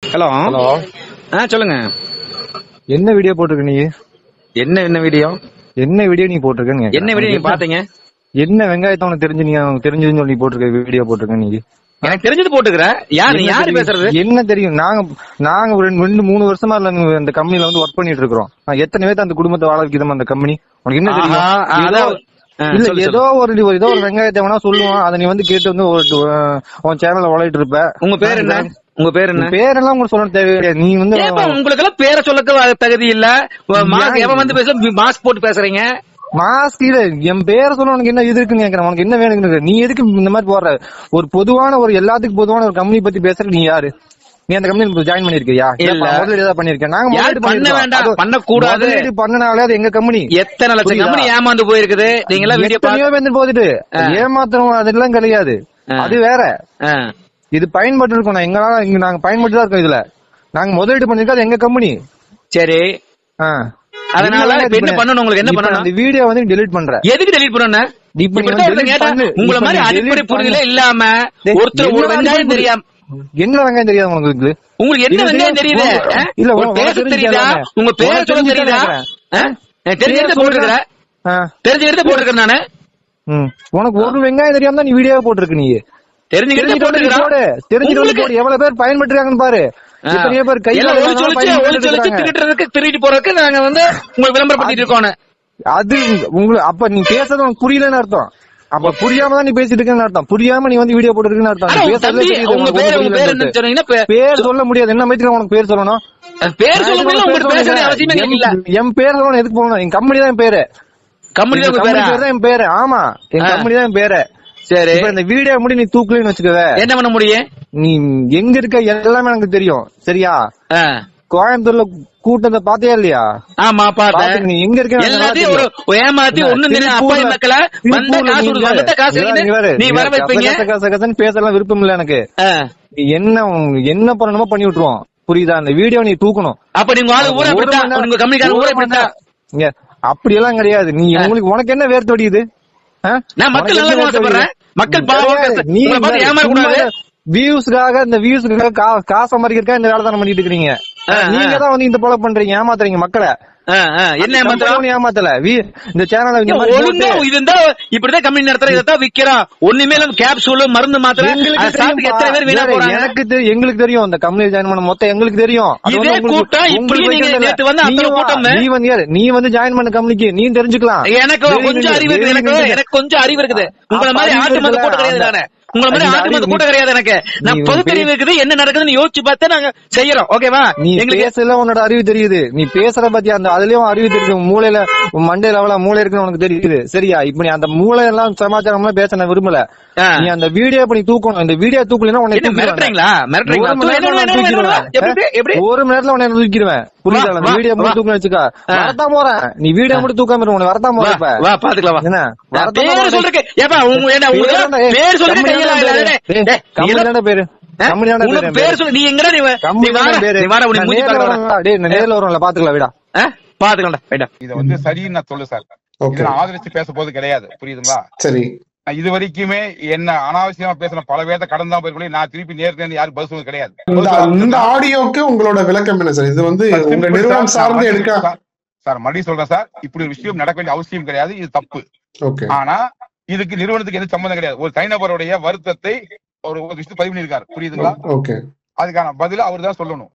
Hello hello ஆ சொல்லுங்க என்ன video போட்டிருக்க நீ என்ன என்ன வீடியோ என்ன வீடியோ நீ போட்டிருக்கன்னு கேக்குறேன். என்ன வீடியோ நீங்க பாத்தீங்க என்ன வெங்காயத்தை உனக்கு தெரிஞ்சு நீ உனக்கு தெரிஞ்சதுன்னு சொல்லி போட்டிருக்க வீடியோ போட்டிருக்க நீ எனக்கு தெரிஞ்சது போட்டுக்கிறேன் யார் நீ என்ன யாரு தெரியும்? பேசுறது என்ன தெரியும் நாங்க நாங்க ஒரு ரெண்டு ரெண்டு மூணு வருஷமா இல்ல அந்த கம்பெனில வந்து ஒர்க் பண்ணிட்டு இருக்கிறோம் நான் எத்தனை பேர் அந்த குடும்பத்தை வாழ வைக்கிறோம் அந்த கம்பெனி உனக்கு என்ன தெரியும் ஆஹா, ஏதோ- அதான். ஆ, இல்ல சொல்லு, ஏதோ ஒரு ஏதோ ஒரு வெங்காயத்தை வேணா சொல்லுவான் அதை நீ வந்து கேட்டு வந்து ஒரு அஹ், உன் சேனல்ல வளையிட்டு இருப்ப உங்க பேர் என்ன உங்க பேர் என்ன உன் பேரெல்லாம் உங்களுக்கு சொல்ல தேவையில்லை நீ வந்து ஏப்பா உங்களுக்கு எல்லாம் பேரை சொல்லக்க தகுதி இல்ல மாஸ்க் எவன் வந்து பேச மாஸ்க் போட்டு பேசுறீங்க மாஸ்க் இல்ல என் பேரை சொல்ல உனக்கு என்ன இது இருக்குன்னு கேக்குறேன் உனக்கு என்ன வேணுங்கிறது நீ எதுக்கு இந்த மாதிரி போடுற ஒரு பொதுவான ஒரு எல்லாத்துக்கும் பொதுவான ஒரு கம்பெனி பத்தி பேசுற நீ யாரு நீ அந்த கம்பெனி ஜாயின் பண்ணிருக்கியா இல்ல. முதலீடு ஏதாவது பண்ணிருக்கேன் நாங்க யார் முதலீடு பண்ண பண்ணிருக்கோம். வேண்டாம், அது- பண்ணக்கூடாது. முதலீடு பண்ணனாலே அது எங்க கம்பெனி எத்தனை லட்சம் புரியுதா? கம்பெனி ஏமாந்து போயிருக்குது நீங்க எல்லாம் வீடியோ எத்தனையோ பேர் போகுது ஏமாத்திரம் அதெல்லாம் கிடையாது ஆ. அது வேற இது பயன்பட்டு இருக்கோம் நான் எங்களால இங்க நாங்க பயன்பட்டு தான் இருக்கோம் இதுல நாங்க முதலீடு பண்ணிருக்கோம் அது எங்க கம்பெனி சரி அதனால இப்ப என்ன பண்ணணும் உங்களுக்கு என்ன பண்ணணும் அந்த வீடியோ வந்து டெலீட் பண்ற எதுக்கு டெலிட் பண்ண இப்ப நீ இப்படித்தான் delete ஒருத்தன் கேட்டா, பண்ணு. உங்களை இப்ப மாதிரி நீ அடிப்படை delete புரிதலே பண்ணு. இல்லாம டேய், ஒருத்தர் ஒரு என்ன வெங்காயம் வெங்காயம் தெரியாம என்ன வெங்காயம் தெரியாது உனக்கு இதுல? உங்களுக்கு என்ன இது வெங்காயம் தெரியுது தெரியும். ஆ? இல்ல, ஒரு உனக்கு பேச தெரிஞ்சு தெரியுதா கேக்குறேன். உங்க பேர் உனக்கு சொல்ல தெரிஞ்சு தெரியுதா கேக்குறேன். ஆ? எனக்கு தெரிஞ்சுக்கிட்டு பேர் போட்டுருக்கிறேன் ஆ. தெரிஞ்சுக்கிட்டு போட்டுருக்கேன் நானு ம். உனக்கு ஒரு வெங்காயம் தெரியாம தான் நீ வீடியோ போட்டிருக்க நீ தெரிஞ்சுக்கிட்டு தெரிஞ்சுட்டு வந்து போட்டுருக்கிறேன் போடு தெரிஞ்சுட்டு வந்து போடு எவ்வளவு பேர் பயன்பட்டுருக்காங்கன்னு பாரு ஆ. எத்தனையோ பேர் கையில எல்லாம் ஒளிச்சு வெங்காயம் ஒளிச்சு, ஒளிச்சு ஒளிச்சு பயன்பட்டுருக்காங்க. திருடுறதுக்கு திருடிட்டு போறதுக்கு நாங்க வந்து உங்களுக்கு விளம்பரப்படுத்திட்டு இருக்கோம் அது உங்களுக்கு அப்ப நீ பேசுறது உனக்கு புரியலன்னு அர்த்தம் அப்ப புரியாம தான் நீ பேசிட்டு இருக்கேன்னு அர்த்தம் புரியாம நீ வந்து வீடியோ போட்டுருக்கன்னு அர்த்தம் ஆனா நீ உங்க பேசுறதுலே தம்பி தெரியுது உங்க உனக்கு பேர் உங்க ஒண்ணும் பேர் புரியலன்னு என்ன சொன்னீங்கன்னா பே- பேர் சொல்ல முடியாது என்ன மாதிரி உனக்கு பேர் சொல்லணும் பேர் சொல்ல முடியல உங்களுக்கு பேச வேண்டிய அவசியமே என் இல்ல என் பேர் சொல்லணும் எதுக்கு போகணும் என் கம்பெனி தான் என் பேரு கம்பெனி என் உங்க company பேரா பேர் தான் என் பேரு ஆமா என் ஆ. கம்பெனி தான் என் பேரு சரி இப்ப இந்த வீடியோ முடி நீ தூக்கலன்னு வச்சுக்கவே என்ன பண்ண முடியும் நீ எங்க இருக்க எல்லாமே எனக்கு தெரியும் சரியா ஆ. கோயம்புத்தூர்ல கூட்டத்தை பாத்தியா இல்லையா ஆமா பார்த்தேன் பாத்துக்க, நீ எங்க இருக்க எனக்கு நல்லா எல்லாத்தையும் ஒரு தெரியும். ஒரு ஏமாத்தி ஒண்ணும் தெரியும் அப்பா திருப்பூர்ல- மக்களை வந்த திருப்பூர்ல காசு நீ கொடுத்து வேற. வந்த காசு இங்க இருக்குது. வேற, நீ இங்க வர வேற. வைப்பீங்க கச, கச, கசன்னு பேசலாம் விருப்பம் இல்ல எனக்கு ஆ. நீ என்ன உன் என்ன பண்ணணுமோ பண்ணி விட்டுருவோம் புரியுதா அந்த வீடியோ நீ தூக்கணும் அப்ப நீங்க ஆளு ஊரை ஒரு விட்டா மணி நேரம், உங்க கம்பெனிக்கார ஒரு ஊரை மணி விட்டா நேரம். இங்க அப்படி எல்லாம் கிடையாது நீ உங்களுக்கு உனக்கு என்ன வேர்த்து வடியுது ஆ? நான் மக்கள் உனக்கு நல்லா என்ன வேர்த்து ஆசைப்படுறேன். வடியுது? மக்கள் பாவம் கிடையாது. பேச- நீ உங்களை பார்த்து ஏமாறக்கூடாது. வியூஸ்க்காக இந்த வியூஸ்க்காக கா- காசு சம்பாதிக்கிறதுக்காக இந்த வேலை தானே பண்ணிட்டு இருக்கீங்க ஆ, ஆ. நீங்க தான் வந்து இந்த போல பண்றீங்க ஏமாத்துறீங்க மக்களை ஆ, ஆ. என்ன ஏமாத்துறோம் கம்பெனி ஏமாத்தல வி- இந்த சேனல இந்த மாதிரி ஒழுங்கா போட்டு- இது இருந்தா இப்படிதான் கம்பெனி நடத்துற இதான் விக்கிறோம் ஒண்ணுமே இல்லாம கேப்சூல் மருந்து மாத்திரை எங்களுக்கு அதை சாப்பிட்டு எத்தனை பேர் வீணா தெரியும்பா. போறாங்க எனக்கு தெரி- எங்களுக்கு தெரியும் இந்த கம்பெனி ஜாயின் பண்ண மொத்தம் எங்களுக்கு தெரியும் அது இதே வந்து உங்களுக்கு- கூட்டம் இப்படி உங்களுக்கு நீங்க வைக்கிறது இல்ல. நேத்து வந்து அத்தனை நீ வா, கூட்டம் நீ வந்து யாரு? நீ வந்து ஜாயின் பண்ண கம்பெனிக்கு நீ தெரிஞ்சுக்கலாம் எனக்கு வெளிய கொஞ்சம் நில்லு, அறிவு இருக்குது வெளிய எனக்கு நில்லு. எனக்கு கொஞ்சம் அறிவு இருக்குது உங்களை அப்ப மாதிரி அறிவு ஆட்டு மந்த இருக்குல்ல, கூட்டம் கிடையாது அந்த- நானு உங்களை மாதிரி அந்த ஆட்டு மந்த அறிவு கூட்டம் கிடையாது எனக்கு நான் நீ பொது தெரிவு இருக்குது என்ன நடக்குதுன்னு யோசிச்சு பார்த்து நாங்க செய்யறோம் ஓகேவா நீ எங்களுக்கு பேசல உன்னோட அறிவு தெரியுது நீ பேசுற பத்தி அந்த அதுலயும் அறிவு தெரியுது உன் மூளையில உன் மண்டையில எவ்வளவு மூளை இருக்குன்னு உனக்கு தெரியுது சரியா இப்ப நீ அந்த மூளை எல்லாம் சமாச்சாரம் எல்லாம் பேச நான் விரும்பல ஆ. நீ அந்த வீடியோ இப்ப நீ தூக்கணும் இந்த வீடியோ தூக்கலைன்னா உன்னை என்ன தூக்கிடுவேன் மிரட்டுறீங்களா மிரட்டுறீங்களா ஒரு மணி என்ன, நேரத்துல என்ன, நான் என்ன, என்ன, தூக்கிடுவேன். எப்படி எப்படி ஒரு மணி நேரத்துல உன்னை தூக்கிடுவேன் புரியுதா வா, அந்த வீடியோ வா. மட்டும் தூக்கணும் வச்சுக்கா ஆ. வரத்தான் போறேன் நீ வீடியோ மட்டும் தூக்காம இரு, உன்னை வரத்தான் வா போறேன் இப்ப வா பாத்துக்கலாம் வா என்ன நான் வரத்தான் பேர் போறேன். சொல்றேன் ஏப்பா உங்க என்ன உங்களுக்கு பேருடா, ஏய், பேர் சொல்றேன் கம்பெனி கையில தானே இல்ல, பேரு. டேய், ஏய், டேய், நீ கம்பெனி எல்லாம் தானே பேரு ஆ? கம்பெனி தானே உனக்கு பேரு பேர் சொல்லு நீ எங்கடா நீ வ- நீ கம்பெனி வாடா தானே பேரு நீ வாடா உனக்கு நான் மூஞ்சி நேர்ல பார்க்க வரேன்டா, டேய் நான் நேர்ல வரும்ல பாத்துக்கலாம் விடா பாத்துக்கலாம்டா ரைட்டா இத வந்து சரின்னு நான் சொல்ல சார் ஓகே இதை நான் ஆதரிச்சு பேச போது கிடையாது புரியுதுங்களா சரி நான் இது வரைக்குமே என்ன அனாவசியமா பேசின பல பேர்த்த கடன் தான் போயிருக்கோம் நான் திருப்பி நேருக்கு நேர்ல யாரும் பதில் சொல்றது கிடையாது இந்த இந்த ஆடியோக்கு உங்களோட விளக்கம் என்ன சார் இது வந்து சார், உங்க simple நிறுவனம் சார், சார்ந்து மறுபடியும் எடுக்க சார், சார் மறுபடியும் சொல்றேன் சார் இப்படி ஒரு விஷயம் நடக்க வேண்டிய அவசியம் கிடையாது இது தப்பு ஓகே ஆனா இதுக்கு நிறுவனத்துக்கு எந்த சம்பந்தம் கிடையாது ஒரு தனிநபருடைய வருத்தத்தை ஒரு ஒரு விஷயத்தை பதிவு பண்ணியிருக்காரு புரியுதுங்களா ஓகே அதுக்கான பதில அவர் தான் சொல்லணும்